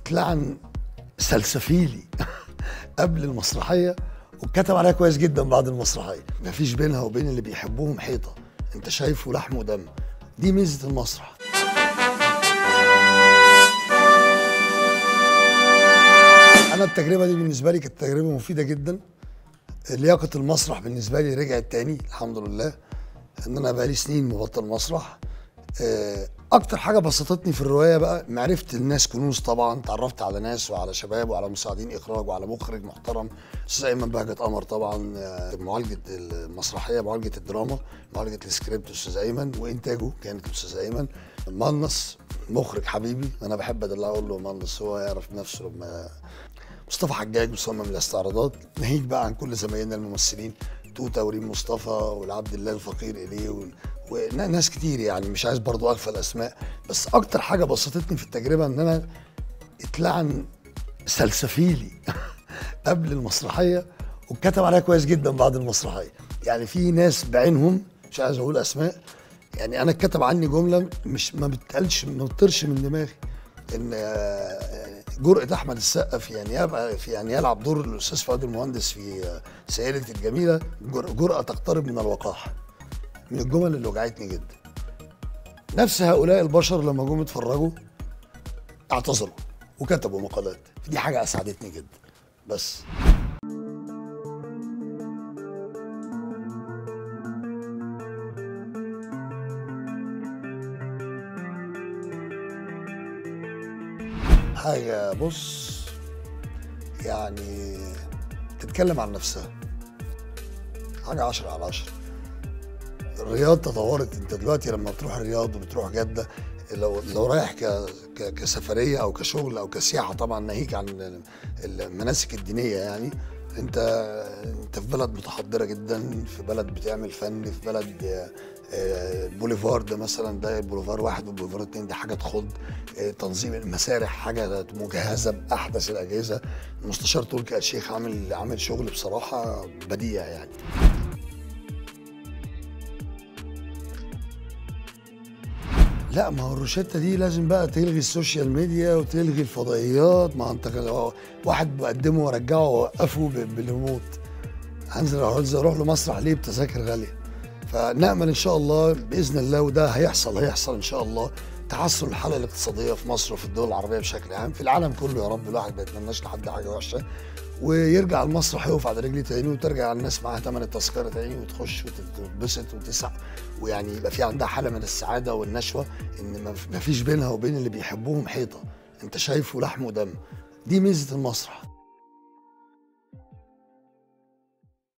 اتلعن سلسفيلي قبل المسرحيه واتكتب عليها كويس جدا بعد المسرحيه مفيش بينها وبين اللي بيحبوهم حيطه انت شايفه لحم ودم دي ميزه المسرح انا التجربه دي بالنسبه لي كانت تجربه مفيده جدا لياقه المسرح بالنسبه لي رجعت تاني الحمد لله ان انا بقالي سنين مبطل مسرح آه، اكتر حاجه بسطتني في الروايه بقى معرفه الناس كنوز طبعا تعرفت على ناس وعلى شباب وعلى مساعدين اخراج وعلى مخرج محترم استاذ ايمن بهجت قمر طبعا آه، معالجه المسرحيه معالجه الدراما معالجه السكريبت استاذ ايمن وانتاجه كانت استاذ ايمن مانس مخرج حبيبي انا بحب ادلعه اقول له مانس هو يعرف نفسه لما مصطفى حجاج مصمم الاستعراضات ناهيك بقى عن كل زمايلنا الممثلين توته وريم مصطفى والعبد الله الفقير اليه وال- وناس كتير يعني مش عايز برضو اغفل الاسماء بس اكتر حاجه بسطتني في التجربه ان انا اتلعن سلسفيلي قبل المسرحيه واتكتب عليها كويس جدا بعد المسرحيه يعني في ناس بعينهم مش عايز اقول اسماء يعني انا اتكتب عني جمله مش ما بتقالش ما بتطرش من دماغي ان آه، جرأة احمد السقا في ان يبقى في ان يلعب دور الاستاذ فؤاد المهندس في آه، سيدة الجميله جر- جرأة تقترب من الوقاحه من الجمل اللي وجعتني جدا نفس هؤلاء البشر لما جم اتفرجوا اعتذروا وكتبوا مقالات دي حاجه اسعدتني جدا بس حاجه بص يعني تتكلم عن نفسها حاجه عشرة على عشرة الرياض تطورت انت دلوقتي لما بتروح الرياض وبتروح جده لو لو رايح ك ك- كسفريه او كشغل او كسياحه طبعا ناهيك عن ال- المناسك الدينيه يعني انت انت في بلد متحضره جدا في بلد بتعمل فن في بلد آه، آه، بوليفارد مثلا ده بوليفار واحد وبوليفار اتنين دي حاجه تخض آه، تنظيم المسارح حاجه مجهزه باحدث الاجهزه المستشار تركي آل الشيخ عامل عامل شغل بصراحه بديع يعني لا ما هو الروشته دي لازم بقى تلغي السوشيال ميديا وتلغي الفضائيات ما انت كده- واحد بقدمه وارجعه واوقفه ب- بالريموت هنزل هنزل اروح له مسرح ليه بتذاكر غاليه فنامل ان شاء الله باذن الله وده هيحصل هيحصل ان شاء الله تحسن الحاله الاقتصاديه في مصر وفي الدول العربيه بشكل عام في العالم كله يا رب الواحد ما يتمناش لحد حاجه وحشه ويرجع المسرح يقف على رجليه تاني وترجع الناس معاها ثمن التذكره تاني وتخش وتتبسط وتسع ويعني يبقى في عندها حاله من السعاده والنشوه ان ما- ما فيش بينها وبين اللي بيحبوهم حيطه انت شايفه لحم ودم دي ميزه المسرح